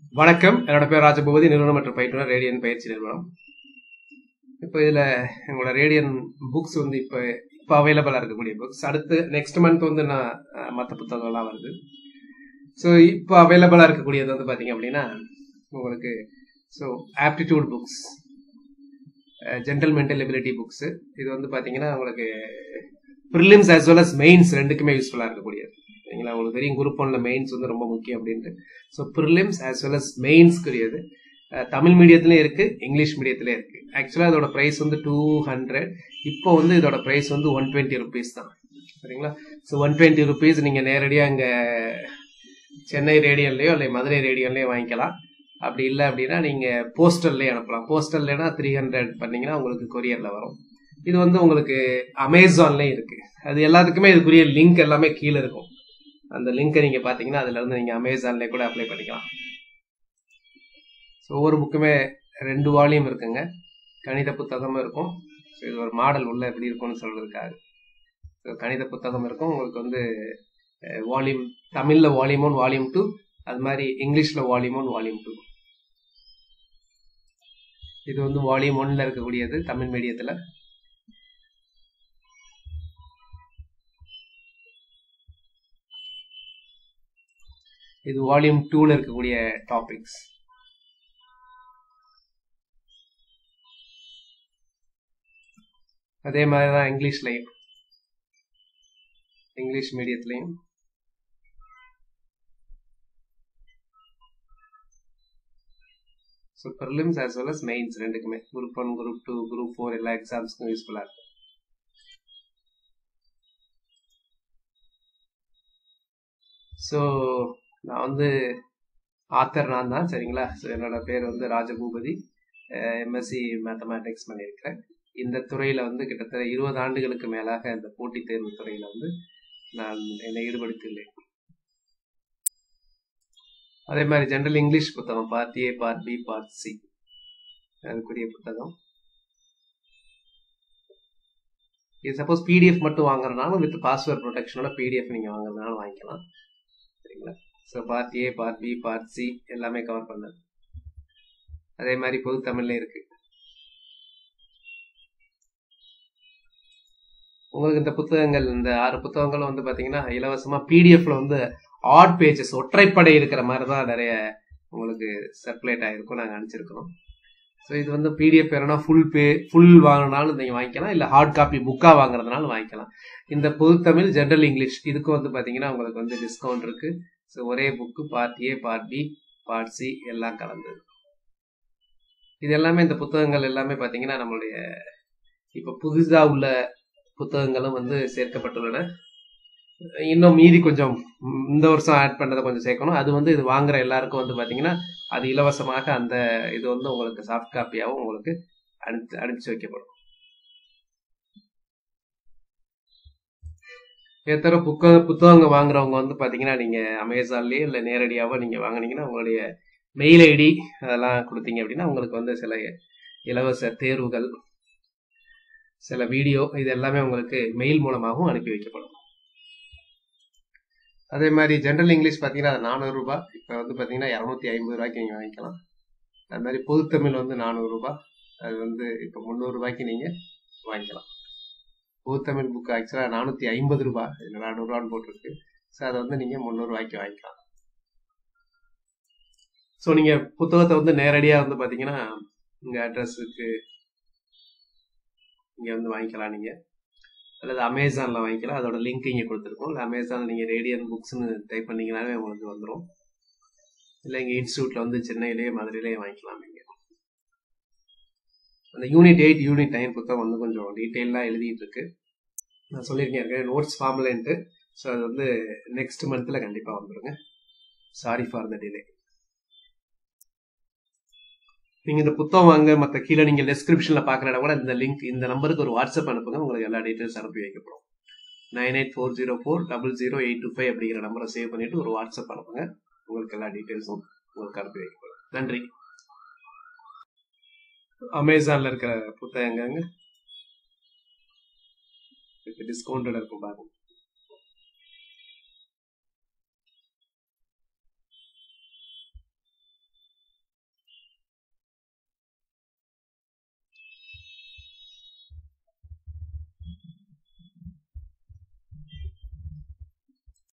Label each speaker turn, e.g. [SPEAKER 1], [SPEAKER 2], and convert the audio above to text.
[SPEAKER 1] வணக்கம் என்னோட பேர் ராஜபூபதி நிறுவனம் மற்றும் பயிற்றுனர் ரேடியன் பயிற்சி நிறுவனம் இப்போ இதில் எங்களோட ரேடியன் புக்ஸ் வந்து இப்போ இப்போ அவைலபிளாக இருக்கக்கூடிய புக்ஸ் அடுத்து நெக்ஸ்ட் மந்த் வந்து நான் மற்ற புத்தகங்கள்லாம் வருது ஸோ இப்போ அவைலபிளாக இருக்கக்கூடியது வந்து பார்த்தீங்க அப்படின்னா உங்களுக்கு so aptitude books general mental ability books இது வந்து பார்த்தீங்கன்னா உங்களுக்கு prelims as well as mains ரெண்டுக்குமே யூஸ்ஃபுல்லாக இருக்கக்கூடியது சரிங்களா உங்களுக்கு தெரியும் குரூப் ஒன்ல மெயின்ஸ் வந்து ரொம்ப முக்கியம் அப்படின்ட்டு so prelims as well as மெயின்ஸ்க்குரியது தமிழ் மீடியத்துலேயும் இருக்கு இங்கிலீஷ் மீடியத்துலேயும் இருக்கு ஆக்சுவலாக இதோட ப்ரைஸ் வந்து டூ ஹண்ட்ரட் இப்போ வந்து இதோட ப்ரைஸ் வந்து ஒன் டுவெண்ட்டி ருபீஸ் தான் சரிங்களா ஸோ ஒன் டுவெண்ட்டி ருபீஸ் நீங்கள் நேரடியாக இங்கே சென்னை ரேடியோன்லேயோ இல்லை மதுரை ரேடியோன்லேயோ வாங்கிக்கலாம் அப்படி இல்லை அப்படின்னா நீங்கள் போஸ்டல்லே அனுப்பலாம் போஸ்டல்லேனா த்ரீ ஹண்ட்ரட் பண்ணீங்கன்னா உங்களுக்கு கொரியரில் வரும் இது வந்து உங்களுக்கு அமேசான்லேயும் இருக்கு அது எல்லாத்துக்குமே இதுக்குரிய லிங்க் எல்லாமே கீழே இருக்கும் அந்த லிங்கை நீங்கள் பார்த்தீங்கன்னா அதுல இருந்து நீங்கள் அமேசான்லேயே கூட அப்ளை பண்ணிக்கலாம் ஸோ ஒவ்வொரு புக்குமே ரெண்டு வால்யூம் இருக்குங்க கணித புத்தகமும் இருக்கும் ஸோ இது ஒரு மாடல் உள்ள எப்படி இருக்கும்னு சொல்றதுக்காக ஸோ கணித புத்தகம் இருக்கும் உங்களுக்கு வந்து வால்யூம் தமிழில் வால்யூம் ஒன் வால்யூம் டூ அது மாதிரி இங்கிலீஷில் வால்யூம் ஒன் வால்யூம் டூ இது வந்து வால்யூம் ஒன்ல இருக்கக்கூடியது தமிழ் மீடியத்தில் இது வால்யூம் டூல இருக்கக்கூடிய டாபிக்ஸ் அதே மாதிரி தான் இங்கிலீஷ்லையும் இங்கிலீஷ் மீடியத்துலையும் so prelims as well as mains ரெண்டுக்குமே group one group two group four எல்லா எக்ஸாம்ஸ்க்கும் யூஸ்ஃபுல்லாக இருக்கும் ஸோ நான் வந்து ஆத்தர் நான் தான் சரிங்களா ஸோ என்னோட பேர் வந்து ராஜபூபதி எம்எஸ்சி மேத்தமேட்டிக்ஸ் பண்ணியிருக்கிறேன் இந்த துறையில் வந்து கிட்டத்தட்ட இருபது ஆண்டுகளுக்கு மேலாக இந்த போட்டித் தேர்வு துறையில் வந்து நான் என்னை ஈடுபடுத்தியுள்ளேன் அதே மாதிரி ஜென்ரல் இங்கிலீஷ் புத்தகம் part A part B part C அதுக்குரிய புத்தகம் இது சப்போஸ் பிடிஎஃப் மட்டும் வாங்குறதுனாலும் வித் பாஸ்வேர்ட் ப்ரொடெக்ஷனோட பிடிஎஃப் நீங்கள் வாங்குறதுனாலும் வாங்கிக்கலாம் சரிங்களா so part A part B part C எல்லாமே கவர் பண்ணது அதே மாதிரி பொது தமிழ்ல இருக்கு உங்களுக்கு இந்த புத்தகங்கள் இந்த ஆறு புத்தகங்களும் வந்து பார்த்தீங்கன்னா இலவசமாக பிடிஎஃப்ல வந்து ஆட் பேஜஸ் ஒற்றைப்படை இருக்கிற மாதிரி தான் நிறைய உங்களுக்கு சர்க்குலேட் ஆகிருக்கும் நாங்கள் அனுப்பிச்சிருக்கிறோம் ஸோ இது வந்து பிடிஎஃப் வேணும்னா ஃபுல் பே ஃபுல் வாங்கினாலும் நீங்கள் வாங்கிக்கலாம் இல்லை ஹார்ட் காப்பி புக்காக வாங்குறதுனாலும் வாங்கிக்கலாம் இந்த பொதுத்தமிழ் ஜென்ரல் இங்கிலீஷ் இதுக்கும் வந்து பார்த்தீங்கன்னா உங்களுக்கு வந்து டிஸ்கவுண்ட் இருக்கு ஸோ ஒரே book part A part B part C எல்லாம் கலந்தது இது எல்லாமே இந்த புத்தகங்கள் எல்லாமே பார்த்தீங்கன்னா நம்மளுடைய இப்போ புதுசாக உள்ள புத்தகங்களும் வந்து சேர்க்கப்பட்டுள்ளன இன்னும் மீதி கொஞ்சம் இந்த வருஷம் ஆட் பண்ணதை கொஞ்சம் சேர்க்கணும் அது வந்து இது வாங்குற எல்லாருக்கும் வந்து பார்த்தீங்கன்னா அது இலவசமாக அந்த இது வந்து உங்களுக்கு சாஃப்ட் காப்பியாகவும் உங்களுக்கு அனுப்பி அனுப்பிச்சு வைக்கப்படும் எத்தனை புக்க புத்தகங்கள் வாங்குறவங்க வந்து பார்த்தீங்கன்னா நீங்கள் அமேசான்லேயே இல்லை நேரடியாகவோ நீங்கள் வாங்கினீங்கன்னா உங்களுடைய மெயில் ஐடி அதெல்லாம் கொடுத்தீங்க அப்படின்னா உங்களுக்கு வந்து சில இலவச தேர்வுகள் சில வீடியோ இது எல்லாமே உங்களுக்கு மெயில் மூலமாகவும் அனுப்பி வைக்கப்படும் அதே மாதிரி ஜென்ரல் இங்கிலீஷ் பார்த்தீங்கன்னா அது நானூறுரூபா இப்போ வந்து பார்த்தீங்கன்னா இரநூத்தி ஐம்பது ரூபாய்க்கு நீங்கள் வாங்கிக்கலாம் அது மாதிரி பொதுத்தமிழ் வந்து நானூறுரூபா அது வந்து இப்போ முந்நூறுரூபாய்க்கு நீங்கள் வாங்கிக்கலாம் பொதுத்தமிழ் புக்கு ஆக்சுவலாக நானூற்றி ஐம்பது ரூபா இல்லை நானூறுரூவான்னு போட்டிருக்கு ஸோ அதை வந்து நீங்கள் முந்நூறுரூவாய்க்கு வாங்கிக்கலாம் ஸோ நீங்கள் புத்தகத்தை வந்து நேரடியாக வந்து பார்த்தீங்கன்னா உங்கள் அட்ரஸுக்கு இங்கே வந்து வாங்கிக்கலாம் நீங்கள் அல்லது அமேசானில் வாங்கிக்கலாம் அதோட லிங்க் இங்கே கொடுத்துருக்கோம் இல்லை அமேசானில் நீங்கள் ரேடியன் புக்ஸ்னு டைப் பண்ணிங்கனாலே உங்களுக்கு வந்துடும் இல்லை இங்கே இன்ஸ்டியூட்டில் வந்து சென்னையிலேயே மதுரையிலேயே வாங்கிக்கலாம் நீங்கள் அந்த யூனிட் எயிட் யூனிட் நைன் புத்தகம் வந்து கொஞ்சம் டீட்டெயிலாக எழுதிட்டு இருக்கு நான் சொல்லியிருக்கேன் இருக்கேன் நோட்ஸ் ஃபார்ம்லன்ட்டு ஸோ அது வந்து நெக்ஸ்ட் மந்த்தில் கண்டிப்பாக வந்துடுங்க சாரி ஃபார் த டிலே நீங்கள் இந்த புத்தகம் வாங்க மற்ற கீழே நீங்கள் டெஸ்கிரிப்ஷனில் பார்க்குற இடம் கூட இந்த லிங்க் இந்த நம்பருக்கு ஒரு வாட்ஸ்அப் அனுப்புங்க உங்களுக்கு எல்லா டீட்டெயில்ஸ் அனுப்பி வைக்கப்படும் nine eight four zero four double zero eight two five அப்படிங்கிற நம்பரை சேவ் பண்ணிட்டு ஒரு வாட்ஸ்அப் அனுப்புங்க உங்களுக்கு எல்லா டீட்டெயில்ஸும் உங்களுக்கு அனுப்பி வைக்கப்படும் நன்றி அமேசானில் இருக்கிற புத்தகங்க டிஸ்கவுண்டட் இருக்கும் பாருங்க